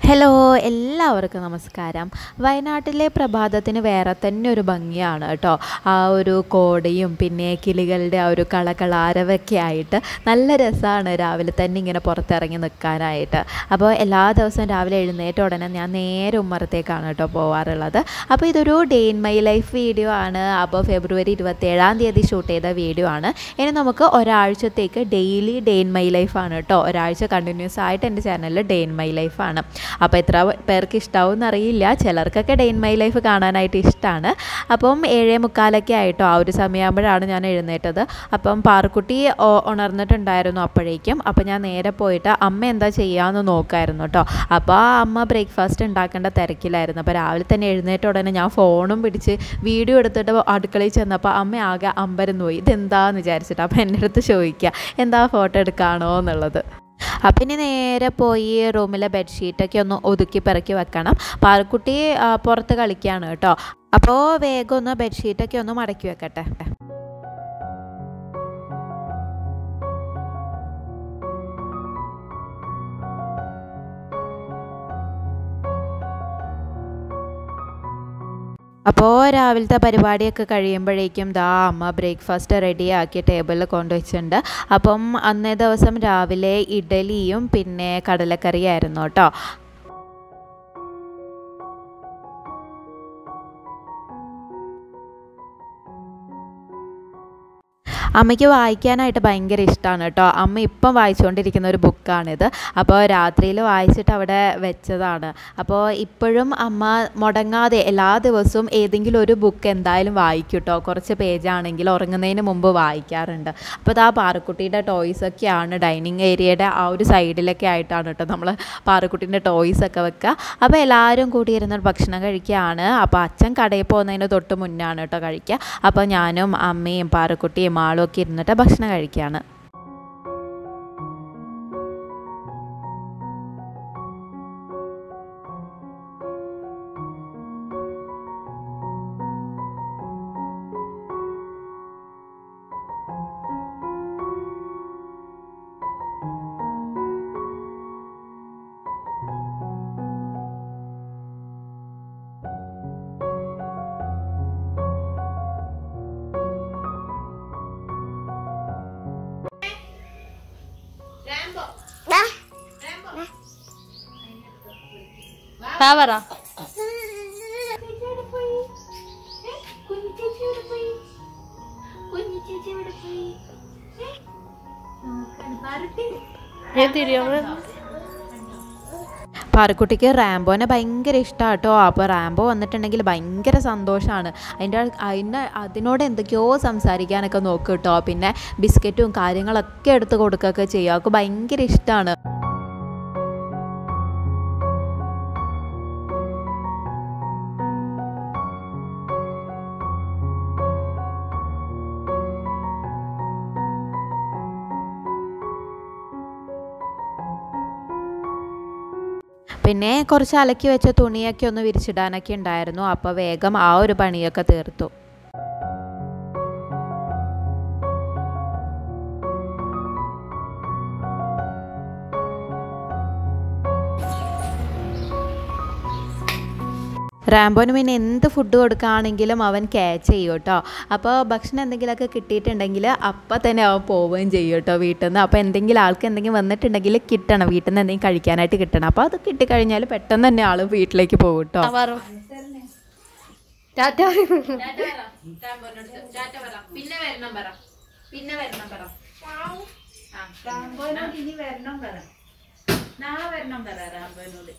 Hello എല്ലാവർക്കും നമസ്കാരം വയനാട്ടിലെ പ്രഭാതത്തിന് വേറെ തന്നെ ഒരു ഭംഗിയാണ് കേട്ടോ ആ ഒരു കോടയും പിന്നെ കിളികളുടെ ആ ഒരു കളകളാരവൊക്കെ ആയിട്ട് നല്ല രസമാണ് രാവിലെ തന്നെ ഇങ്ങനെ പുറത്തിറങ്ങി നിൽക്കാനായിട്ട് അപ്പോൾ എല്ലാ ദിവസവും രാവിലെ എഴുന്നേറ്റ ഉടനെ ഞാൻ നേരെ ഉമ്മറത്തേക്കാണ് കേട്ടോ പോവാറുള്ളത് അപ്പോൾ ഇതൊരു day in my life video ആണ് അപ്പോൾ ഫെബ്രുവരി ഇരുപത്തേഴാം തീയതി ഷൂട്ട് ചെയ്ത വീഡിയോ ആണ് ഇനി നമുക്ക് ഒരാഴ്ചത്തേക്ക് ഡെയിലി ഡേ ഇൻ മൈ ലൈഫാണ് കേട്ടോ ഒരാഴ്ച കണ്ടിന്യൂസ് ആയിട്ട് എൻ്റെ ചാനലിൽ ഡേ ഇൻ മൈ ലൈഫാണ് അപ്പോൾ എത്ര പേർക്ക് ഇഷ്ടാവും എന്നറിയില്ല ചിലർക്കൊക്കെ ഡേ ഇൻ മൈ ലൈഫ് കാണാനായിട്ട് ഇഷ്ടമാണ് അപ്പം ഏഴേ മുക്കാലൊക്കെ ആയിട്ടോ ആ ഒരു സമയമാകുമ്പോഴാണ് ഞാൻ എഴുന്നേറ്റത് അപ്പം പാറക്കുട്ടി ഒ- ഉണർന്നിട്ടുണ്ടായിരുന്നു അപ്പോഴേക്കും അപ്പോൾ ഞാൻ നേരെ പോയിട്ട് അമ്മ എന്താ ചെയ്യാമെന്ന് നോക്കായിരുന്നു കേട്ടോ അപ്പോൾ ആ അമ്മ ബ്രേക്ക്ഫാസ്റ്റ് ഉണ്ടാക്കേണ്ട തിരക്കിലായിരുന്നു അപ്പോൾ രാവിലെ തന്നെ എഴുന്നേറ്റ ഉടനെ ഞാൻ ഫോണും പിടിച്ച് വീഡിയോ എടുത്തിട്ട് അടുക്കളയിൽ ചെന്നപ്പോൾ അമ്മ ആകെ അമ്പരന്ന് പോയി ഇതെന്താന്ന് വിചാരിച്ചിട്ട് അപ്പോൾ എൻ്റെ അടുത്ത് ചോദിക്കുക എന്താ ഫോട്ടോ എടുക്കാണോ എന്നുള്ളത് അപ്പം ഇനി നേരെ പോയി റൂമിലെ ബെഡ്ഷീറ്റൊക്കെ ഒന്ന് ഒതുക്കി പെറുക്കി വെക്കണം പാറക്കുട്ടി ആ, പുറത്ത് കളിക്കുകയാണ് കേട്ടോ അപ്പോൾ വേഗം ഒന്ന് ബെഡ്ഷീറ്റൊക്കെ ഒന്ന് മടക്കി വെക്കട്ടെ അപ്പോൾ രാവിലത്തെ പരിപാടിയൊക്കെ കഴിയുമ്പോഴേക്കും ദാ അമ്മ ബ്രേക്ക്ഫാസ്റ്റ് റെഡിയാക്കി ടേബിളിൽ കൊണ്ടുവച്ചിട്ടുണ്ട് അപ്പം അന്നേ ദിവസം രാവിലെ ഇഡലിയും പിന്നെ കടലക്കറിയായിരുന്നു കേട്ടോ അമ്മയ്ക്ക് വായിക്കാനായിട്ട് ഭയങ്കര ഇഷ്ടമാണ് കേട്ടോ അമ്മ ഇപ്പം വായിച്ചുകൊണ്ടിരിക്കുന്ന ഒരു ബുക്കാണിത് അപ്പോൾ രാത്രിയിൽ വായിച്ചിട്ട് അവിടെ വെച്ചതാണ് അപ്പോൾ ഇപ്പോഴും അമ്മ മുടങ്ങാതെ എല്ലാ ദിവസവും ഏതെങ്കിലും ഒരു ബുക്ക് എന്തായാലും വായിക്കും കേട്ടോ കുറച്ച് പേജാണെങ്കിൽ ഉറങ്ങുന്നതിന് മുമ്പ് വായിക്കാറുണ്ട് അപ്പോൾ ആ പാറക്കുട്ടിയുടെ ടോയ്സൊക്കെയാണ് ഡൈനിങ് ഏരിയയുടെ ആ ഒരു സൈഡിലൊക്കെ ആയിട്ടാണ് കേട്ടോ നമ്മൾ പാറക്കുട്ടീൻ്റെ ടോയ്സൊക്കെ വെക്കുക അപ്പോൾ എല്ലാവരും കൂടി ഇരുന്ന് ഭക്ഷണം കഴിക്കുകയാണ് അപ്പോൾ അച്ഛൻ കടയിൽ പോകുന്നതിന് തൊട്ട് മുന്നാണ് കേട്ടോ കഴിക്കുക അപ്പോൾ ഞാനും അമ്മയും പാറക്കുട്ടിയും ആളും ഒക്കെ ഇരുന്നിട്ട് ഭക്ഷണം കഴിക്കുകയാണ് പറ പാറക്കുട്ടിക്ക് റാംബോനെ ഭയങ്കര ഇഷ്ടമാണ് കേട്ടോ അപ്പോൾ റാംബോ വന്നിട്ടുണ്ടെങ്കിൽ ഭയങ്കര സന്തോഷമാണ് അതിൻ്റെ അതിന് അതിനോട് എന്തൊക്കെയോ സംസാരിക്കാനൊക്കെ നോക്കും കേട്ടോ പിന്നെ ബിസ്ക്കറ്റും കാര്യങ്ങളൊക്കെ എടുത്ത് കൊടുക്കുകയൊക്കെ ചെയ്യും അവൾക്ക് ഭയങ്കര ഇഷ്ടമാണ് പിന്നെ കുറച്ച് അലക്കി വെച്ച തുണിയൊക്കെ ഒന്ന് വിരിച്ചിടാനൊക്കെ ഉണ്ടായിരുന്നു അപ്പോൾ വേഗം ആ ഒരു പണിയൊക്കെ തീർത്തു റാംബോന് പിന്നെ എന്ത് ഫുഡ് കൊടുക്കുകയാണെങ്കിലും അവൻ ക്യാച്ച് ചെയ്യും കേട്ടോ അപ്പോൾ ഭക്ഷണം എന്തെങ്കിലുമൊക്കെ കിട്ടിയിട്ടുണ്ടെങ്കിൽ അപ്പം തന്നെ അവൻ പോവുകയും ചെയ്യും കേട്ടോ വീട്ടിൽ നിന്ന് അപ്പോൾ എന്തെങ്കിലും ആൾക്ക് എന്തെങ്കിലും വന്നിട്ടുണ്ടെങ്കിൽ കിട്ടണം വീട്ടിൽ നിന്ന് എന്തെങ്കിലും കഴിക്കാനായിട്ട് കിട്ടണം അപ്പോൾ അത് കിട്ടിക്കഴിഞ്ഞാൽ പെട്ടെന്ന് തന്നെ ആൾ വീട്ടിലേക്ക് പോകും കേട്ടോ പറ ടാറ്റ പിന്നെ വരണം പറ പിന്നെ വരണം പറ റാംബോനോട് ഇനി വരണം പറ നാളെ വരണം പറ റാംബോനോട്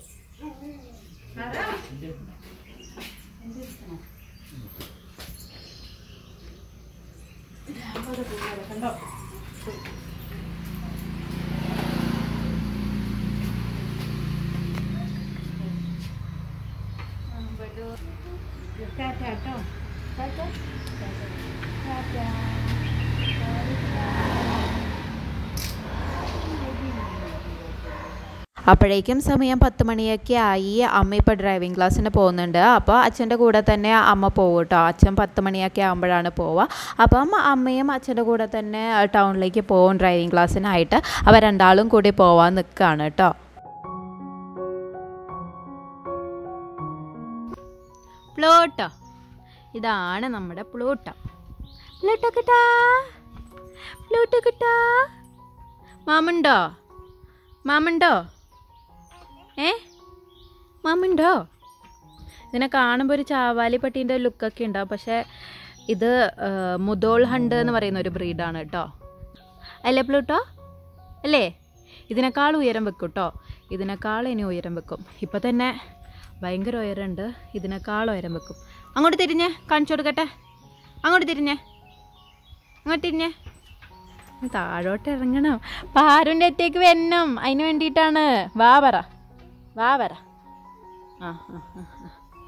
അപ്പോഴേക്കും സമയം പത്ത് മണിയൊക്കെ ആയി അമ്മ ഇപ്പോൾ ഡ്രൈവിംഗ് ക്ലാസ്സിന് പോകുന്നുണ്ട് അപ്പോൾ അച്ഛൻ്റെ കൂടെ തന്നെ അമ്മ പോകും കേട്ടോ അച്ഛൻ പത്ത് മണിയൊക്കെ ആകുമ്പോഴാണ് പോവുക അപ്പം അമ്മയും അച്ഛൻ്റെ കൂടെ തന്നെ ടൗണിലേക്ക് പോകും ഡ്രൈവിംഗ് ക്ലാസ്സിനായിട്ട് അവർ രണ്ടാളും കൂടി പോവാൻ നിൽക്കുകയാണ് കേട്ടോ പ്ലൂട്ടോ ഇതാണ് നമ്മുടെ പ്ലൂട്ടോ പ്ലൂട്ടോ കിട്ടാ പ്ലൂട്ടോ കിട്ടാ മാമുണ്ടോ മാമുണ്ടോ ഏ മാമുണ്ടോ ഇതിനെ കാണുമ്പോൾ ഒരു ചാവാലി പട്ടീൻ്റെ ലുക്കൊക്കെ ഉണ്ടാവും പക്ഷേ ഇത് ആ, മുതോൾ ഹണ്ട് എന്ന് പറയുന്ന ഒരു ബ്രീഡാണ് കേട്ടോ അല്ലേ പ്ലൂട്ടോ അല്ലേ ഇതിനേക്കാൾ ഉയരം വെക്കും കേട്ടോ ഇതിനേക്കാൾ ഇനി ഉയരം വെക്കും ഇപ്പം തന്നെ ഭയങ്കര ഉയരമുണ്ട് ഇതിനേക്കാൾ ഉയരം വെക്കും അങ്ങോട്ട് തിരിഞ്ഞേ കാണിച്ചു കൊടുക്കട്ടെ അങ്ങോട്ട് തിരിഞ്ഞേ അങ്ങോട്ട് തിരിഞ്ഞേ ഇനി താഴോട്ട് ഇറങ്ങണം പാറുൻ്റെ അടുത്തേക്ക് വരണം അതിന് വേണ്ടിയിട്ടാണ് വാ പറ വാ പറ ആ ആ ആ ആ.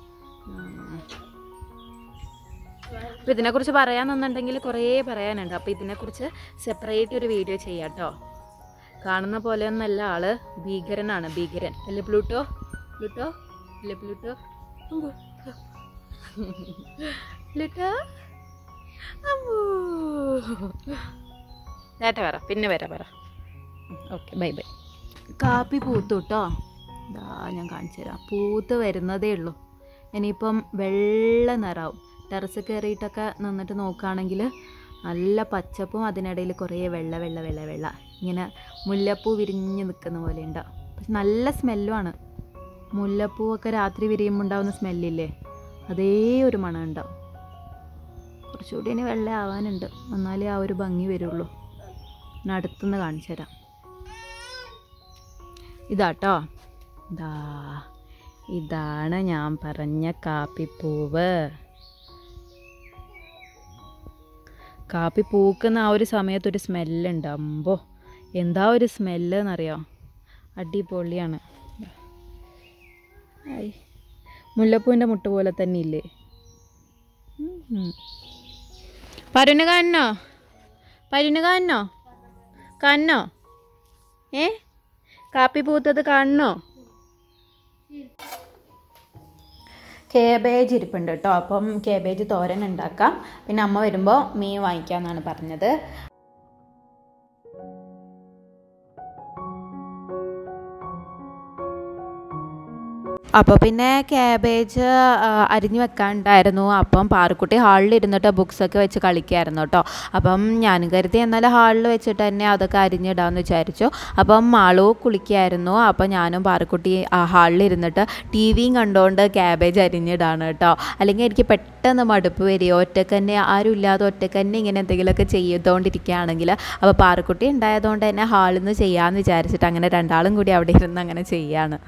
അപ്പം ഇതിനെക്കുറിച്ച് പറയാമെന്നുണ്ടെങ്കിൽ കുറേ പറയാനുണ്ട് അപ്പോൾ ഇതിനെക്കുറിച്ച് സെപ്പറേറ്റ് ഒരു വീഡിയോ ചെയ്യാം കേട്ടോ കാണുന്ന പോലെയൊന്നല്ല ആള് ഭീകരനാണ് ഭീകരൻ അല്ലേ പ്ലൂട്ടോ പ്ലൂട്ടോ അല്ലേ പ്ലൂട്ടോ അമ്പോ. പ്ലൂട്ടോ അമ്പോ. നേരത്തെ പറ പിന്നെ വരാം പറ ഓക്കെ ബൈ ബൈ കാപ്പി പൂത്തു കേട്ടോ ഇതാ ഞാൻ കാണിച്ചു തരാം പൂത്ത് വരുന്നതേ ഉള്ളൂ ഇനിയിപ്പം വെള്ള നിറാവും ടെറസ് കയറിയിട്ടൊക്കെ നിന്നിട്ട് നോക്കുകയാണെങ്കിൽ നല്ല പച്ചപ്പും അതിനിടയിൽ കുറേ വെള്ള വെള്ള വെള്ള വെള്ള ഇങ്ങനെ മുല്ലപ്പൂ വിരിഞ്ഞ് നിൽക്കുന്ന പോലെ ഉണ്ടാവും പക്ഷെ നല്ല സ്മെല്ലുമാണ് മുല്ലപ്പൂവൊക്കെ രാത്രി വിരിയുമ്പോൾ ഉണ്ടാവുന്ന സ്മെല്ലില്ലേ അതേ ഒരു മണം ഉണ്ടാവും കുറച്ചുകൂടി ഇനി വെള്ള ആവാനുണ്ട് എന്നാലേ ആ ഒരു ഭംഗി വരുള്ളൂ ഞാൻ അടുത്തുനിന്ന് കാണിച്ചു തരാം ഇതാട്ടോ ഇതാ ഇതാണ് ഞാൻ പറഞ്ഞ കാപ്പിപ്പൂവ് കാപ്പി പൂക്കുന്ന ആ ഒരു സമയത്തൊരു സ്മെല്ലുണ്ട് അമ്പോ എന്താ ഒരു സ്മെല്ല് എന്നറിയോ അടിപൊളിയാണ് ആയി മുല്ലപ്പൂവിൻ്റെ മുട്ട പോലെ തന്നെ ഇല്ലേ ഉം. പരുന് കാണണോ പരുന് കാണണോ കാണണോ ഏ കാപ്പി പൂത്തത് കാണണോ കേബേജ് ഇരിപ്പുണ്ട് കേട്ടോ അപ്പം കേബേജ് തോരൻ ഉണ്ടാക്കാം പിന്നെ അമ്മ വരുമ്പോൾ മീൻ വാങ്ങിക്കാമെന്നാണ് പറഞ്ഞത് അപ്പോൾ പിന്നെ ക്യാബേജ് ആ, അരിഞ്ഞു വെക്കാനുണ്ടായിരുന്നു അപ്പം പാറക്കുട്ടി ഹാളിൽ ഇരുന്നിട്ട് ബുക്സൊക്കെ വെച്ച് കളിക്കായിരുന്നു കേട്ടോ അപ്പം ഞാനും കരുതി എന്നാൽ ഹാളിൽ വെച്ചിട്ട് തന്നെ അതൊക്കെ അരിഞ്ഞിടാമെന്ന് വിചാരിച്ചു അപ്പം മാളു കുളിക്കായിരുന്നു അപ്പം ഞാനും പാറക്കുട്ടി ആ ഹാളിൽ ഇരുന്നിട്ട് ടി വിയും കണ്ടുകൊണ്ട് ക്യാബേജ് അരിഞ്ഞിടാണ് കേട്ടോ അല്ലെങ്കിൽ എനിക്ക് പെട്ടെന്ന് മടുപ്പ് വരിക ഒറ്റക്ക് തന്നെ ആരും ഇല്ലാതെ ഒറ്റക്ക് തന്നെ ഇങ്ങനെ എന്തെങ്കിലുമൊക്കെ ചെയ്തുകൊണ്ടിരിക്കുകയാണെങ്കിൽ അപ്പോൾ പാറക്കുട്ടി ഉണ്ടായതുകൊണ്ട് തന്നെ ഹാളിൽ നിന്ന് ചെയ്യാമെന്ന് വിചാരിച്ചിട്ട് അങ്ങനെ രണ്ടാളും കൂടി അവിടെ ഇരുന്ന് അങ്ങനെ ചെയ്യാണ്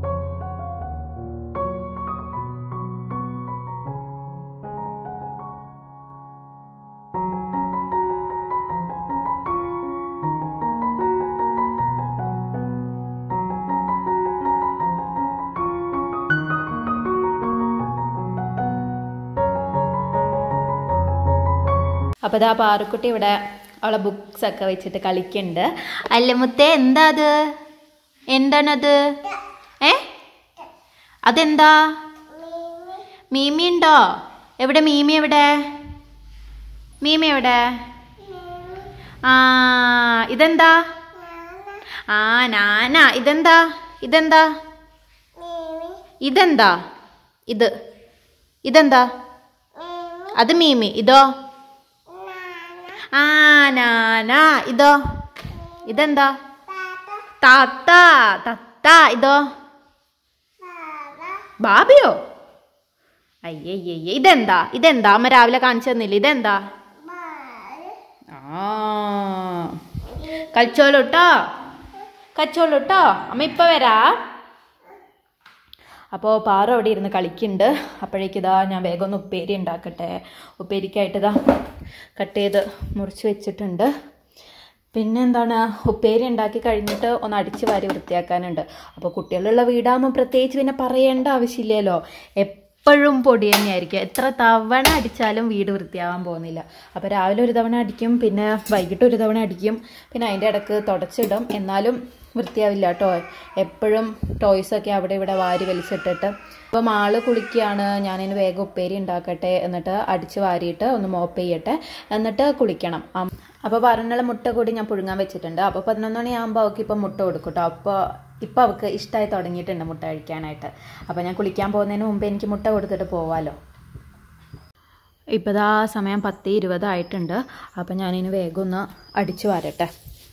അപ്പോൾ ഇതാ പാറുക്കുട്ടി ഇവിടെ അവളെ ബുക്സ് ഒക്കെ വെച്ചിട്ട് കളിക്കുന്നുണ്ട് അല്ല മുത്തേ എന്താ അത് എന്താണത് ഏ അതെന്താ മീമി ഉണ്ടോ എവിടെ മീമി എവിടെ മീമി എവിടെ ആ ഇതെന്താ ആ നാനാ ഇതെന്താ ഇതെന്താ ഇതെന്താ ഇത് ഇതെന്താ അത് മീമി ഇതോ ആ നാനാ ഇതോ ഇതെന്താ താത്ത തത്ത ഇതോ ബാബിയോ അയ്യയ്യേ ഇതെന്താ ഇതെന്താ അമ്മ രാവിലെ കാണിച്ചു തന്നില്ല ഇതെന്താ ആ കളിച്ചോളൂ കേട്ടോ കളിച്ചോളൂ കേട്ടോ അമ്മ ഇപ്പൊ വരാ അപ്പോൾ പാറ അവിടെ ഇരുന്ന് കളിക്കുന്നുണ്ട് അപ്പോഴേക്കിതാ ഞാൻ വേഗം ഒന്ന് ഉപ്പേരി ഉണ്ടാക്കട്ടെ ഉപ്പേരിക്കായിട്ട് ഇതാ കട്ട് ചെയ്ത് മുറിച്ച് വെച്ചിട്ടുണ്ട് പിന്നെ എന്താണ് ഉപ്പേരി ഉണ്ടാക്കി കഴിഞ്ഞിട്ട് ഒന്ന് അടിച്ച് വാരി വൃത്തിയാക്കാനുണ്ട് അപ്പോൾ കുട്ടികളുള്ള വീടാകുമ്പോൾ പ്രത്യേകിച്ച് പിന്നെ പറയേണ്ട ആവശ്യമില്ലല്ലോ എപ്പോഴും പൊടി തന്നെയായിരിക്കും എത്ര തവണ അടിച്ചാലും വീട് വൃത്തിയാവാൻ പോകുന്നില്ല അപ്പോൾ രാവിലെ ഒരു തവണ അടിക്കും പിന്നെ വൈകിട്ട് ഒരു തവണ അടിക്കും പിന്നെ അതിൻ്റെ ഇടക്ക് തുടച്ചിടും എന്നാലും വൃത്തിയാവില്ല കേട്ടോ എപ്പോഴും ടോയ്സൊക്കെ അവിടെ ഇവിടെ വാരി വലിച്ചിട്ടിട്ട് അപ്പോൾ മാള് കുളിക്കുകയാണ് ഞാനിന് വേഗം ഉപ്പേരി ഉണ്ടാക്കട്ടെ എന്നിട്ട് അടിച്ച് വാരിയിട്ട് ഒന്ന് മോപ്പ് ചെയ്യട്ടെ എന്നിട്ട് കുളിക്കണം അം- അപ്പോൾ പറഞ്ഞുള്ള മുട്ട കൂടി ഞാൻ പുഴുങ്ങാൻ വെച്ചിട്ടുണ്ട് അപ്പോൾ പതിനൊന്ന് മണിയാകുമ്പോൾ അവൾക്ക് ഇപ്പം മുട്ട കൊടുക്കും കേട്ടോ അപ്പോൾ ഇപ്പോൾ അവൾക്ക് ഇഷ്ടമായി തുടങ്ങിയിട്ടുണ്ട് മുട്ട കഴിക്കാനായിട്ട് അപ്പോൾ ഞാൻ കുളിക്കാൻ പോകുന്നതിന് മുമ്പ് എനിക്ക് മുട്ട കൊടുത്തിട്ട് പോവാലോ ഇപ്പോൾ ഇതാ സമയം പത്ത് ഇരുപതായിട്ടുണ്ട് അപ്പം ഞാനിനി വേഗം ഒന്ന് അടിച്ചു വരട്ടെ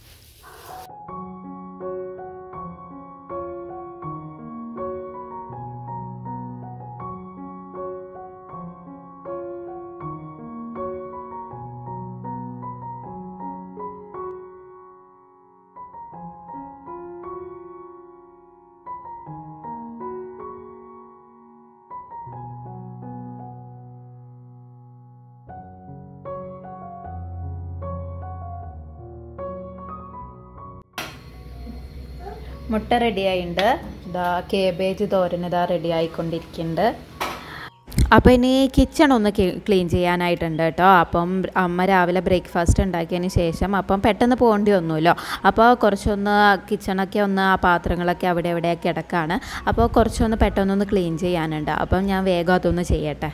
മുട്ട റെഡിയായിട്ടുണ്ട് ഇതാ കേബേജ് തോരൻ ഇതാ റെഡി ആയിക്കൊണ്ടിരിക്കുന്നുണ്ട് അപ്പോൾ ഇനി കിച്ചൺ ഒന്ന് ക്ലീൻ ചെയ്യാനായിട്ടുണ്ട് കേട്ടോ അപ്പം അമ്മ രാവിലെ ബ്രേക്ക്ഫാസ്റ്റ് ഉണ്ടാക്കിയതിന് ശേഷം അപ്പം പെട്ടെന്ന് പോകേണ്ടി വന്നുമല്ലോ അപ്പോൾ കുറച്ചൊന്ന് കിച്ചണൊക്കെ ഒന്ന് ആ പാത്രങ്ങളൊക്കെ അവിടെ എവിടെയൊക്കെ കിടക്കാണ് അപ്പോൾ കുറച്ചൊന്ന് പെട്ടെന്നൊന്ന് ക്ലീൻ ചെയ്യാനുണ്ട് അപ്പം ഞാൻ വേഗം അതൊന്ന് ചെയ്യട്ടെ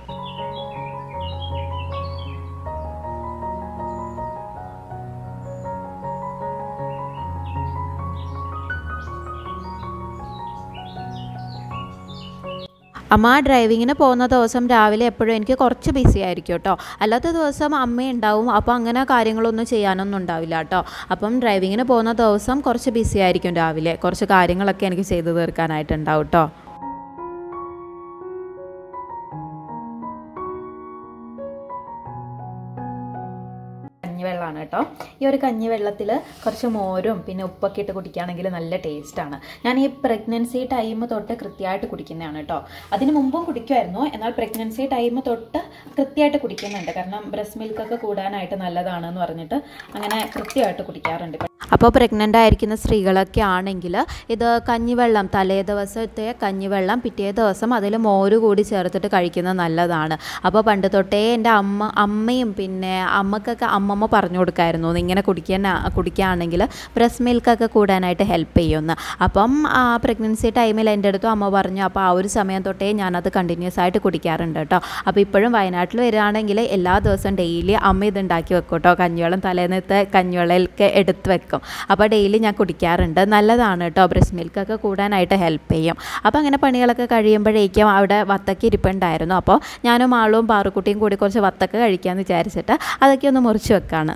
അമ്മ ഡ്രൈവിങ്ങിന് പോകുന്ന ദിവസം രാവിലെ എപ്പോഴും എനിക്ക് കുറച്ച് ബിസി ആയിരിക്കും കേട്ടോ അല്ലാത്ത ദിവസം അമ്മ ഉണ്ടാവും അപ്പോൾ അങ്ങനെ കാര്യങ്ങളൊന്നും ചെയ്യാനൊന്നും ഉണ്ടാവില്ല കേട്ടോ അപ്പം ഡ്രൈവിങ്ങിന് പോകുന്ന ദിവസം കുറച്ച് ബിസി ആയിരിക്കും രാവിലെ കുറച്ച് കാര്യങ്ങളൊക്കെ എനിക്ക് ചെയ്തു തീർക്കാനായിട്ടുണ്ടാവും കേട്ടോ കഞ്ഞിവെള്ളമാണ് കേട്ടോ ഈ ഒരു കഞ്ഞിവെള്ളത്തിൽ കുറച്ച് മോരും പിന്നെ ഉപ്പൊക്കെ ഇട്ട് കുടിക്കുകയാണെങ്കിൽ നല്ല ടേസ്റ്റാണ് ഞാൻ ഈ പ്രഗ്നൻസി ടൈം തൊട്ട് കൃത്യമായിട്ട് കുടിക്കുന്നതാണ് കേട്ടോ അതിന് മുമ്പും കുടിക്കുമായിരുന്നു എന്നാൽ പ്രഗ്നൻസി ടൈം തൊട്ട് കൃത്യമായിട്ട് കുടിക്കുന്നുണ്ട് കാരണം ബ്രസ്റ്റ് മിൽക്കൊക്കെ കൂടാനായിട്ട് നല്ലതാണെന്ന് പറഞ്ഞിട്ട് അങ്ങനെ കൃത്യമായിട്ട് കുടിക്കാറുണ്ട് അപ്പോൾ പ്രഗ്നൻ്റ് ആയിരിക്കുന്ന സ്ത്രീകളൊക്കെ ആണെങ്കിൽ ഇത് കഞ്ഞിവെള്ളം തലേ ദിവസത്തെ കഞ്ഞിവെള്ളം പിറ്റേ ദിവസം അതിൽ മോര് കൂടി ചേർത്തിട്ട് കഴിക്കുന്നത് നല്ലതാണ് അപ്പോൾ പണ്ട് തൊട്ടേ എൻ്റെ അമ്മ അമ്മയും പിന്നെ അമ്മക്കൊക്കെ അമ്മമ്മ പറഞ്ഞു കൊടുക്കായിരുന്നു ഇങ്ങനെ കുടിക്കാൻ കുടിക്കുകയാണെങ്കിൽ ബ്രസ്റ്റ് മിൽക്കൊക്കെ കൂടാനായിട്ട് ഹെൽപ്പ് ചെയ്യുമെന്ന് അപ്പം ആ പ്രഗ്നൻസി ടൈമിൽ എൻ്റെ അടുത്തും അമ്മ പറഞ്ഞു അപ്പോൾ ആ ഒരു സമയം തൊട്ടേ ഞാനത് കണ്ടിന്യൂസ് ആയിട്ട് കുടിക്കാറുണ്ട് കേട്ടോ അപ്പോൾ ഇപ്പോഴും വയനാട്ടിൽ വരികയാണെങ്കിൽ എല്ലാ ദിവസവും ഡെയിലി അമ്മ ഇത് ഉണ്ടാക്കി വെക്കും കേട്ടോ കഞ്ഞിവെള്ളം തലേന്നത്തെ കഞ്ഞിവെള്ളമൊക്കെ എടുത്ത് വെക്കും അപ്പോൾ ഡെയിലി ഞാൻ കുടിക്കാറുണ്ട് നല്ലതാണ് കേട്ടോ ബ്രസ്റ്റ് മിൽക്കൊക്കെ കൂടാനായിട്ട് ഹെൽപ്പ് ചെയ്യും അപ്പോൾ അങ്ങനെ പണികളൊക്കെ കഴിയുമ്പോഴേക്കും അവിടെ വത്തക്ക ഇരിപ്പുണ്ടായിരുന്നു അപ്പോൾ ഞാനും ആളും പാറുക്കുട്ടിയും കൂടി കുറച്ച് വത്തക്ക കഴിക്കാമെന്ന് വിചാരിച്ചിട്ട് അതൊക്കെ ഒന്ന് മുറിച്ച് വെക്കാണ്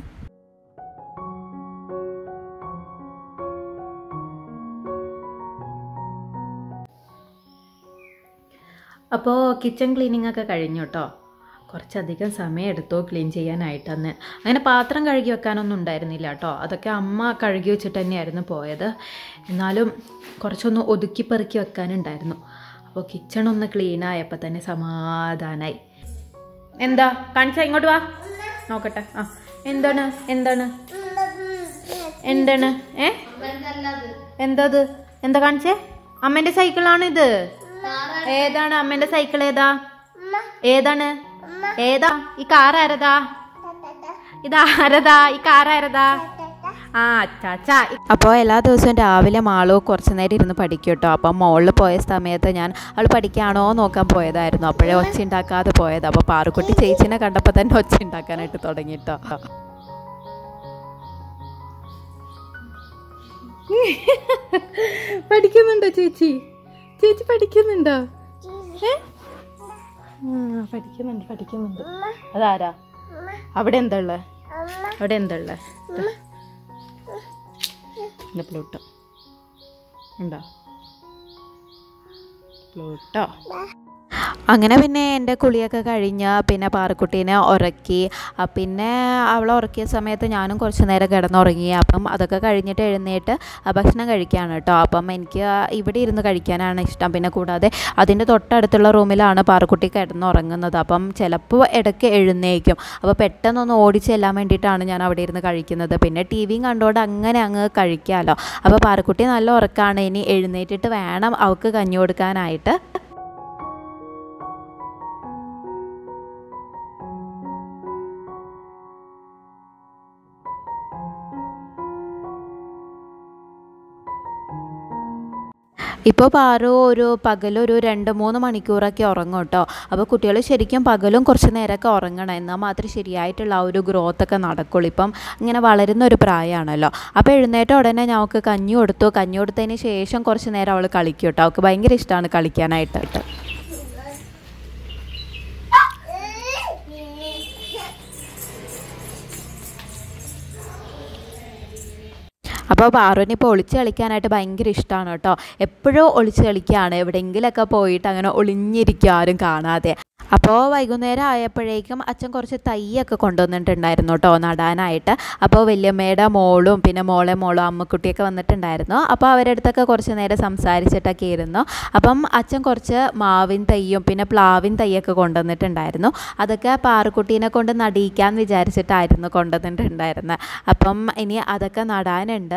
അപ്പോൾ കിച്ചൺ ക്ലീനിങ് ഒക്കെ കഴിഞ്ഞു കേട്ടോ കുറച്ചധികം സമയം എടുത്തു ക്ലീൻ ചെയ്യാനായിട്ട് അന്ന് അങ്ങനെ പാത്രം കഴുകി വെക്കാനൊന്നും ഉണ്ടായിരുന്നില്ല കേട്ടോ അതൊക്കെ അമ്മ കഴുകി വെച്ചിട്ട് തന്നെയായിരുന്നു പോയത് എന്നാലും കുറച്ചൊന്ന് ഒതുക്കി പെറുക്കി വെക്കാനുണ്ടായിരുന്നു അപ്പോൾ കിച്ചൺ ഒന്ന് ക്ലീൻ ആയപ്പോൾ തന്നെ സമാധാനായി എന്താ കാണിച്ചാ ഇങ്ങോട്ട് വാ നോക്കട്ടെ ആ എന്താണ് എന്താണ് എന്താണ് ഏ എന്തത് എന്താ കാണിച്ചേ അമ്മേന്റെ സൈക്കിളാണ് ഇത് ഏതാണ് അമ്മേന്റെ സൈക്കിൾ ഏതാ ഏതാണ് ഏതാ ഈ കാർ ആരതാ ഇത് ആരതാ ഈ കാർ ആരതാ ആ അച്ചാച്ചാ അപ്പോൾ എല്ലാ ദിവസവും രാവിലെ മാളു കുറച്ച് നേരം ഇരുന്ന് പഠിക്കും കേട്ടോ അപ്പം മോളിൽ പോയ സമയത്ത് ഞാൻ അവൾ പഠിക്കുകയാണോ നോക്കാൻ പോയതായിരുന്നു അപ്പോഴേ ഒച്ച ഉണ്ടാക്കാതെ പോയത് അപ്പോൾ പാറുക്കുട്ടി ചേച്ചിനെ കണ്ടപ്പോൾ തന്നെ ഒച്ച ഉണ്ടാക്കാനായിട്ട് തുടങ്ങി കേട്ടോ പഠിക്കുന്നുണ്ടോ ചേച്ചി ചേച്ചി പഠിക്കുന്നുണ്ടോ ഏ ആ, പഠിക്കുന്നുണ്ട് പഠിക്കുന്നുണ്ട് അതാരാ അവിടെ എന്താ ഉള്ളത് അവിടെ എന്താ ഉള്ളത് പ്ലൂട്ടോ ഉണ്ടോ പ്ലൂട്ടോ അങ്ങനെ പിന്നെ എൻ്റെ കുളിയൊക്കെ കഴിഞ്ഞ് പിന്നെ പാറക്കുട്ടീനെ ഉറക്കി ആ, പിന്നെ അവളെ ഉറക്കിയ സമയത്ത് ഞാനും കുറച്ച് നേരം കിടന്നുറങ്ങി അപ്പം അതൊക്കെ കഴിഞ്ഞിട്ട് എഴുന്നേറ്റ് ആ, ഭക്ഷണം കഴിക്കുകയാണ് കേട്ടോ അപ്പം എനിക്ക് ഇവിടെ ഇരുന്ന് കഴിക്കാനാണ് ഇഷ്ടം പിന്നെ കൂടാതെ അതിൻ്റെ തൊട്ടടുത്തുള്ള റൂമിലാണ് പാറക്കുട്ടി കിടന്നുറങ്ങുന്നത് അപ്പം ചിലപ്പോൾ ഇടയ്ക്ക് എഴുന്നേക്കും അപ്പോൾ പെട്ടെന്നൊന്ന് ഓടിച്ചെല്ലാൻ വേണ്ടിയിട്ടാണ് ഞാൻ അവിടെ ഇരുന്ന് കഴിക്കുന്നത് പിന്നെ ടി വിയും കണ്ടുകൊണ്ട് അങ്ങനെ അങ്ങ് കഴിക്കാമല്ലോ അപ്പോൾ പാറക്കുട്ടി നല്ല ഉറക്കമാണ് ഇനി എഴുന്നേറ്റിട്ട് വേണം അവൾക്ക് കഞ്ഞി കൊടുക്കാനായിട്ട് ഇപ്പോൾ പാറു ഒരു പകലൊരു രണ്ട് മൂന്ന് മണിക്കൂറൊക്കെ ഉറങ്ങും കേട്ടോ അപ്പോൾ കുട്ടികൾ ശരിക്കും പകലും കുറച്ച് നേരമൊക്കെ ഉറങ്ങണം എന്നാൽ മാത്രമേ ശരിയായിട്ടുള്ള ആ ഒരു ഗ്രോത്ത് ഒക്കെ നടക്കുള്ളൂ ഇപ്പം ഇങ്ങനെ വളരുന്ന ഒരു പ്രായമാണല്ലോ അപ്പോൾ എഴുന്നേറ്റ ഉടനെ ഞങ്ങൾക്ക് കഞ്ഞി കൊടുത്തു കഞ്ഞി കൊടുത്തതിന് ശേഷം കുറച്ച് നേരം അവൾ കളിക്കും കേട്ടോ അവൾക്ക് ഭയങ്കര ഇഷ്ടമാണ് കളിക്കാനായിട്ട് അപ്പോൾ പാറുവിന് ഇപ്പോൾ ഒളിച്ച് കളിക്കാനായിട്ട് ഭയങ്കര ഇഷ്ടമാണ് കേട്ടോ എപ്പോഴും ഒളിച്ച് കളിക്കുകയാണ് എവിടെയെങ്കിലുമൊക്കെ പോയിട്ട് അങ്ങനെ ഒളിഞ്ഞിരിക്കും ആരും കാണാതെ അപ്പോൾ വൈകുന്നേരം ആയപ്പോഴേക്കും അച്ഛൻ കുറച്ച് തൈയൊക്കെ കൊണ്ടുവന്നിട്ടുണ്ടായിരുന്നു കേട്ടോ നടാനായിട്ട് അപ്പോൾ വല്യമ്മയുടെ മോളും പിന്നെ മോളെ മോളും അമ്മക്കുട്ടിയൊക്കെ വന്നിട്ടുണ്ടായിരുന്നു അപ്പോൾ അവരുടെ അടുത്തൊക്കെ കുറച്ച് നേരം സംസാരിച്ചിട്ടൊക്കെ ഇരുന്നു അപ്പം അച്ഛൻ കുറച്ച് മാവിൻ തൈയും പിന്നെ പ്ലാവിൻ തൈയൊക്കെ കൊണ്ടുവന്നിട്ടുണ്ടായിരുന്നു അതൊക്കെ പാറുക്കുട്ടീനെ കൊണ്ട് നടിയിക്കാൻ വിചാരിച്ചിട്ടായിരുന്നു കൊണ്ടുവന്നിട്ടുണ്ടായിരുന്നത് അപ്പം ഇനി അതൊക്കെ നടാനുണ്ട്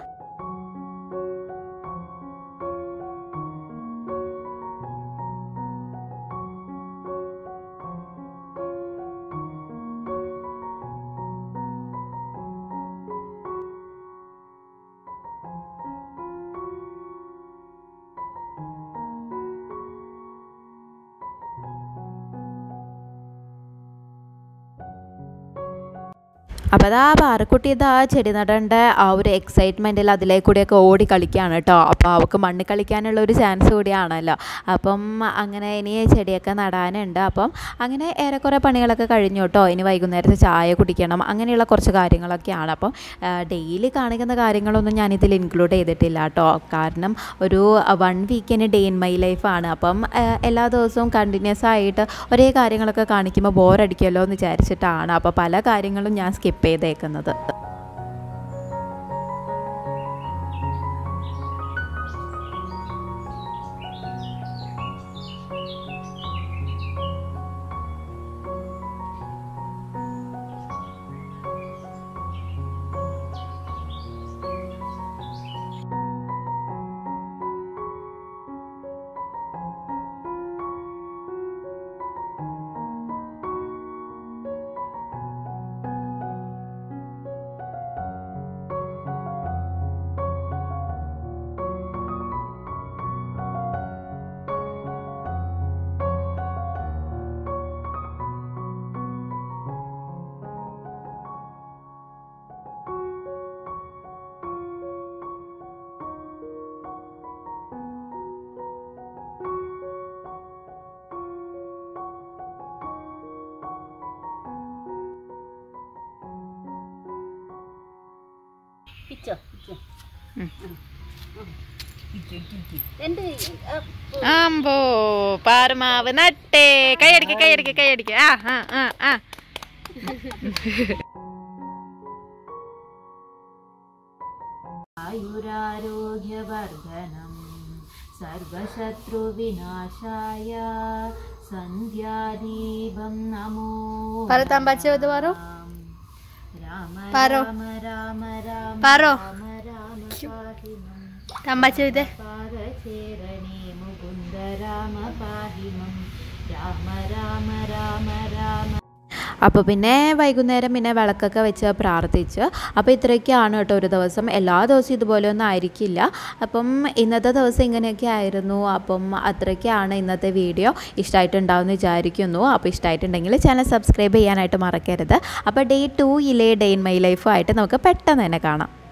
അപ്പോൾ അതാ പാറക്കുട്ടി ഇതാ ചെടി നടേണ്ട ആ ഒരു എക്സൈറ്റ്മെൻറ്റിൽ അതിലേ കൂടിയൊക്കെ ഓടി കളിക്കുകയാണ് കേട്ടോ അപ്പോൾ അവൾക്ക് മണ്ണ് കളിക്കാനുള്ള ഒരു ചാൻസ് കൂടിയാണല്ലോ അപ്പം അങ്ങനെ ഇനി ചെടിയൊക്കെ നടാനുണ്ട് അപ്പം അങ്ങനെ ഏറെക്കുറെ പണികളൊക്കെ കഴിഞ്ഞു കേട്ടോ ഇനി വൈകുന്നേരത്തെ ചായ കുടിക്കണം അങ്ങനെയുള്ള കുറച്ച് കാര്യങ്ങളൊക്കെയാണ് അപ്പം ഡെയിലി കാണിക്കുന്ന കാര്യങ്ങളൊന്നും ഞാനിതിൽ ഇൻക്ലൂഡ് ചെയ്തിട്ടില്ല കേട്ടോ കാരണം ഒരു വൺ വീക്കിന് ഡേ ഇൻ മൈ ലൈഫാണ് അപ്പം എല്ലാ ദിവസവും കണ്ടിന്യൂസ് ആയിട്ട് ഒരേ കാര്യങ്ങളൊക്കെ കാണിക്കുമ്പോൾ ബോറടിക്കുമല്ലോ എന്ന് വിചാരിച്ചിട്ടാണ് അപ്പോൾ പല കാര്യങ്ങളും ഞാൻ സ്കിപ്പ് ചെയ്തേക്കുന്നത് പിച്ചോ പിച്ചോ രണ്ട് ആമ്പോ പാറുമാവ് നട്ടേ കൈയടിക്ക് കൈയടിക്ക് കൈയടിക്ക് ആ ആ ആ ആ ആയുരാരോഗ്യവർദ്ധനം സർവശത്രുവിനാശായ സന്ധ്യാദീപം നമോ പറ തമ്പാച്ചത് പറോ രാമ പാറോ. രാമ രാമ രാമ പാറോ രാമ രാമ പാഹിമം തമ്പാച്ചത് പാദചേരണേ മുകുന്ദ രാമ പാഹിമം രാമ രാമ രാമ രാമ അപ്പോൾ പിന്നെ വൈകുന്നേരം പിന്നെ വിളക്കൊക്കെ വെച്ച് പ്രാർത്ഥിച്ച് അപ്പോൾ ഇത്രയൊക്കെയാണ് കേട്ടോ ഒരു ദിവസം എല്ലാ ദിവസവും ഇതുപോലെ ഒന്നും ആയിരിക്കില്ല അപ്പം ഇന്നത്തെ ദിവസം ഇങ്ങനെയൊക്കെ ആയിരുന്നു അപ്പം അത്രയൊക്കെയാണ് ഇന്നത്തെ വീഡിയോ ഇഷ്ടമായിട്ടുണ്ടാവുമെന്ന് വിചാരിക്കുന്നു അപ്പോൾ ഇഷ്ടമായിട്ടുണ്ടെങ്കിൽ ചാനൽ സബ്സ്ക്രൈബ് ചെയ്യാനായിട്ട് മറക്കരുത് അപ്പോൾ ഡേ ടൂയിലെ ഡേ ഇൻ മൈ ലൈഫുമായിട്ട് നമുക്ക് പെട്ടെന്ന് തന്നെ കാണാം